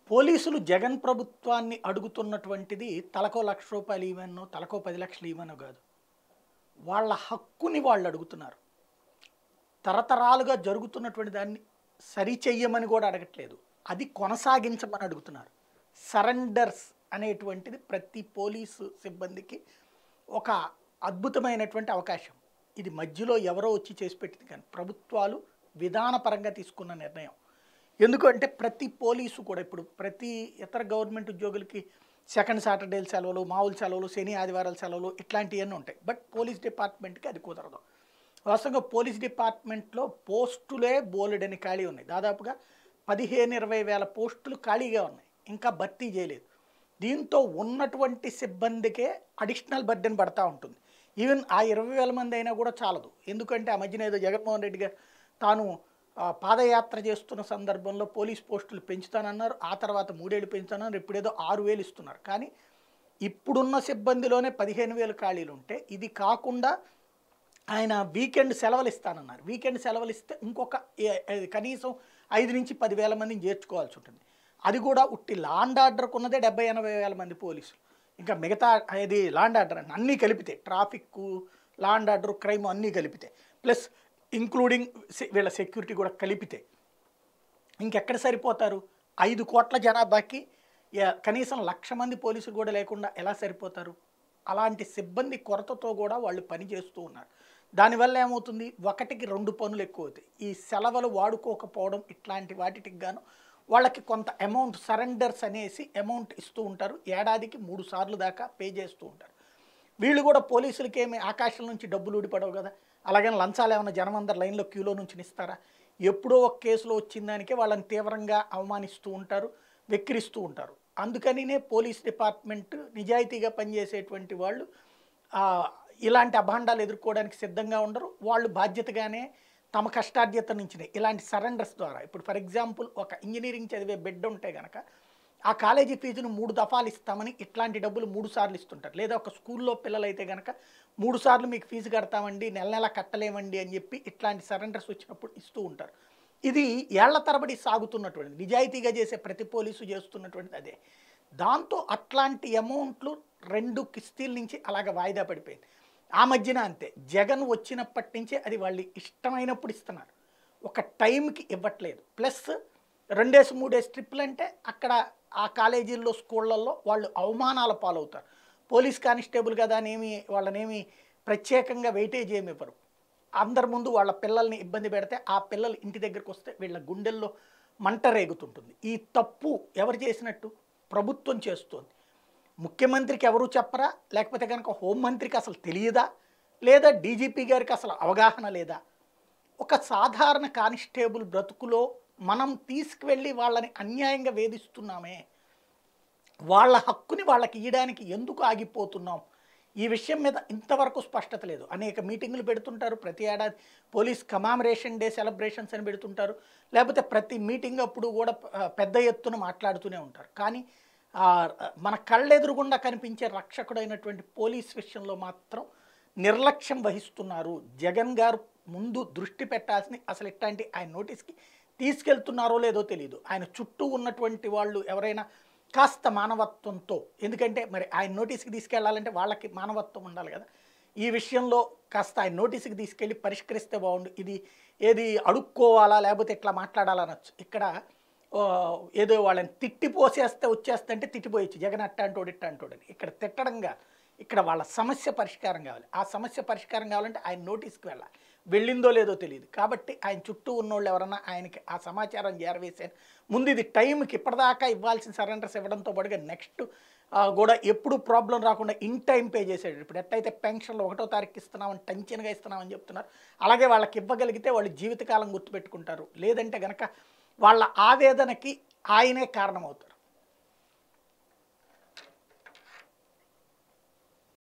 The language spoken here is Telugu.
పోలీసులు జగన్ ప్రభుత్వాన్ని అడుగుతున్నటువంటిది తలకో లక్ష రూపాయలు ఇవ్వనో తలకో పది లక్షలు ఇవ్వనో కాదు వాళ్ళ హక్కుని వాళ్ళు అడుగుతున్నారు తరతరాలుగా జరుగుతున్నటువంటి దాన్ని సరి చెయ్యమని కూడా అడగట్లేదు అది కొనసాగించమని అడుగుతున్నారు సరెండర్స్ అనేటువంటిది ప్రతి పోలీసు సిబ్బందికి ఒక అద్భుతమైనటువంటి అవకాశం ఇది మధ్యలో ఎవరో వచ్చి చేసి పెట్టింది కానీ ప్రభుత్వాలు విధానపరంగా తీసుకున్న నిర్ణయం ఎందుకంటే ప్రతి పోలీసు కూడా ఇప్పుడు ప్రతి ఇతర గవర్నమెంట్ ఉద్యోగులకి సెకండ్ సాటర్డే సెలవులు మామూలు సెలవులు శని ఆదివారాల సెలవులు ఇట్లాంటివన్నీ ఉంటాయి బట్ పోలీస్ డిపార్ట్మెంట్కి అది కుదరదు వాస్తవంగా పోలీస్ డిపార్ట్మెంట్లో పోస్టులే బోలెడని ఖాళీ ఉన్నాయి దాదాపుగా పదిహేను ఇరవై వేల పోస్టులు ఖాళీగా ఉన్నాయి ఇంకా భర్తీ చేయలేదు దీంతో ఉన్నటువంటి సిబ్బందికే అడిషనల్ బర్డెన్ పడతా ఉంటుంది ఈవెన్ ఆ ఇరవై వేల మంది అయినా కూడా చాలదు ఎందుకంటే ఆ మధ్యన ఏదో జగన్మోహన్ రెడ్డి గారు తాను ఆ, పాదయాత్ర చేస్తున్న సందర్భంలో పోలీస్ పోస్టులు పెంచుతానన్నారు ఆ తర్వాత మూడేళ్ళు పెంచుతానన్నారు ఇప్పుడేదో ఆరు వేలు ఇస్తున్నారు కానీ ఇప్పుడున్న సిబ్బందిలోనే పదిహేను వేలు ఖాళీలు ఉంటే ఇది కాకుండా ఆయన వీకెండ్ సెలవులు ఇస్తానన్నారు వీకెండ్ సెలవులు ఇస్తే ఇంకొక ఏ- ఏ- కనీసం ఐదు నుంచి పదివేల మందిని చేర్చుకోవాల్సి ఉంటుంది అది కూడా ఉట్టి లాండ్ ఆర్డర్కు ఉన్నదే డెబ్బై ఎనభై వేల మంది పోలీసులు ఇంకా మిగతా ఇది లాండ్ ఆర్డర్ అని అన్నీ కలిపితే ట్రాఫిక్ లాండ్ ఆర్డర్ క్రైమ్ అన్నీ కలిపితే ప్లస్ ఇంక్లూడింగ్ వీళ్ళ సెక్యూరిటీ కూడా కలిపితే ఇంకెక్కడ సరిపోతారు ఐదు కోట్ల జనాభాకి యా- కనీసం లక్ష మంది పోలీసులు కూడా లేకుండా ఎలా సరిపోతారు అలాంటి సిబ్బంది కొరతతో కూడా వాళ్ళు పని చేస్తూ ఉన్నారు దానివల్ల ఏమవుతుంది ఒకటికి రెండు పనులు ఎక్కువ అవుతాయి ఈ సెలవులు వాడుకోకపోవడం ఇట్లాంటి వాటికి గాను వాళ్ళకి కొంత అమౌంట్ సరెండర్స్ అనేసి అమౌంట్ ఇస్తూ ఉంటారు ఏడాదికి మూడు సార్లు దాకా పే చేస్తూ ఉంటారు వీళ్ళు కూడా పోలీసులకి ఏమి ఆకాశం నుంచి డబ్బులు ఊడిపడవు కదా అలాగని లంచాలు ఏమైనా జనం అందరు లైన్లో క్యూలో నుంచి ఇస్తారా ఎప్పుడో ఒక కేసులో వచ్చిన దానికే వాళ్ళని తీవ్రంగా అవమానిస్తూ ఉంటారు వెక్కిరిస్తూ ఉంటారు అందుకనినే పోలీస్ డిపార్ట్మెంట్ నిజాయితీగా పనిచేసేటువంటి వాళ్ళు ఆ, ఇలాంటి అభాండాలు ఎదుర్కోవడానికి సిద్ధంగా ఉండరు వాళ్ళు బాధ్యతగానే తమ కష్టార్జిత నుంచి ఇలాంటి సరెండర్స్ ద్వారా ఇప్పుడు ఫర్ ఎగ్జాంపుల్ ఒక ఇంజనీరింగ్ చదివే బిడ్డ ఉంటే కనుక ఆ కాలేజీ ఫీజును మూడు దఫాలు ఇస్తామని ఇట్లాంటి డబ్బులు మూడు సార్లు ఇస్తుంటారు లేదా ఒక స్కూల్లో పిల్లలైతే కనుక మూడు సార్లు మీకు ఫీజు కడతామండి నెల నెల కట్టలేమండి అని చెప్పి ఇట్లాంటి సరెండర్స్ వచ్చినప్పుడు ఇస్తూ ఉంటారు ఇది ఏళ్ల తరబడి సాగుతున్నటువంటిది నిజాయితీగా చేసే ప్రతి పోలీసు చేస్తున్నటువంటిది అదే దాంతో అట్లాంటి అమౌంట్లు రెండు కిస్తీల నుంచి అలాగ వాయిదా పడిపోయింది ఆ మధ్యన అంతే జగన్ వచ్చినప్పటి నుంచే అది వాళ్ళు ఇష్టమైనప్పుడు ఇస్తున్నారు ఒక టైంకి ఇవ్వట్లేదు ప్లస్ రెండేసి మూడేసి ట్రిప్పులు అంటే అక్కడ ఆ కాలేజీల్లో స్కూళ్ళల్లో వాళ్ళు అవమానాల పాలవుతారు పోలీస్ కానిస్టేబుల్ కదా అనేమి వాళ్ళనేమి ప్రత్యేకంగా వెయిటేజ్ ఏమి ఇవ్వరు అందరి ముందు వాళ్ళ పిల్లల్ని ఇబ్బంది పెడితే ఆ పిల్లలు ఇంటి దగ్గరికి వస్తే వీళ్ళ గుండెల్లో మంట రేగుతుంటుంది ఈ తప్పు ఎవరు చేసినట్టు ప్రభుత్వం చేస్తోంది ముఖ్యమంత్రికి ఎవరు చెప్పరా లేకపోతే కనుక హోంమంత్రికి అసలు తెలియదా లేదా డీజీపీ గారికి అసలు అవగాహన లేదా ఒక సాధారణ కానిస్టేబుల్ బ్రతుకులో మనం తీసుకువెళ్ళి వాళ్ళని అన్యాయంగా వేధిస్తున్నామే వాళ్ళ హక్కుని వాళ్ళకి ఇవ్వడానికి ఎందుకు ఆగిపోతున్నాం ఈ విషయం మీద ఇంతవరకు స్పష్టత లేదు అనేక మీటింగులు పెడుతుంటారు ప్రతి ఏడాది పోలీస్ కమామరేషన్ డే సెలబ్రేషన్స్ అని పెడుతుంటారు లేకపోతే ప్రతి మీటింగ్ అప్పుడు కూడా ఆ, పెద్ద ఎత్తున మాట్లాడుతూనే ఉంటారు కానీ ఆ, మన కళ్ళెదురుగుండా కనిపించే రక్షకుడైనటువంటి పోలీస్ విషయంలో మాత్రం నిర్లక్ష్యం వహిస్తున్నారు జగన్ గారు ముందు దృష్టి పెట్టాల్సింది అసలు ఇట్లాంటి ఆయన నోటీస్కి తీసుకెళ్తున్నారో లేదో తెలియదు ఆయన చుట్టూ ఉన్నటువంటి వాళ్ళు ఎవరైనా కాస్త మానవత్వంతో ఎందుకంటే మరి ఆయన నోటీస్కి తీసుకెళ్లాలంటే వాళ్ళకి మానవత్వం ఉండాలి కదా ఈ విషయంలో కాస్త ఆయన నోటీస్కి తీసుకెళ్ళి పరిష్కరిస్తే బాగుండు ఇది ఏది అడుక్కోవాలా లేకపోతే ఇట్లా మాట్లాడాలా అనొచ్చు ఇక్కడ ఆ, ఏదో వాళ్ళని తిట్టి పోసేస్తే వచ్చేస్తే అంటే తిట్టిపోయచ్చు జగన్ అట్టాంటోడు ఇట్టాంటోడని ఇక్కడ తిట్టడంగా ఇక్కడ వాళ్ళ సమస్య పరిష్కారం కావాలి ఆ సమస్య పరిష్కారం కావాలంటే ఆయన నోటీస్కి వెళ్ళాలి వెళ్ళిందో లేదో తెలియదు కాబట్టి ఆయన చుట్టూ ఉన్నోళ్ళు ఎవరన్నా ఆయనకి ఆ సమాచారం చేరవేశారు ముందు ఇది టైంకి ఇప్పటిదాకా ఇవ్వాల్సిన సరెండర్స్ ఇవ్వడంతో పాటుగా నెక్స్ట్ కూడా ఎప్పుడు ప్రాబ్లం రాకుండా ఇన్ టైం పే చేసాడు ఇప్పుడు ఎట్టయితే పెన్షన్లు ఒకటో తారీఖు ఇస్తున్నామని టెన్షన్గా ఇస్తున్నామని చెప్తున్నారు అలాగే వాళ్ళకి ఇవ్వగలిగితే వాళ్ళు జీవితకాలం గుర్తుపెట్టుకుంటారు లేదంటే గనక వాళ్ళ ఆవేదనకి ఆయనే కారణమవుతాడు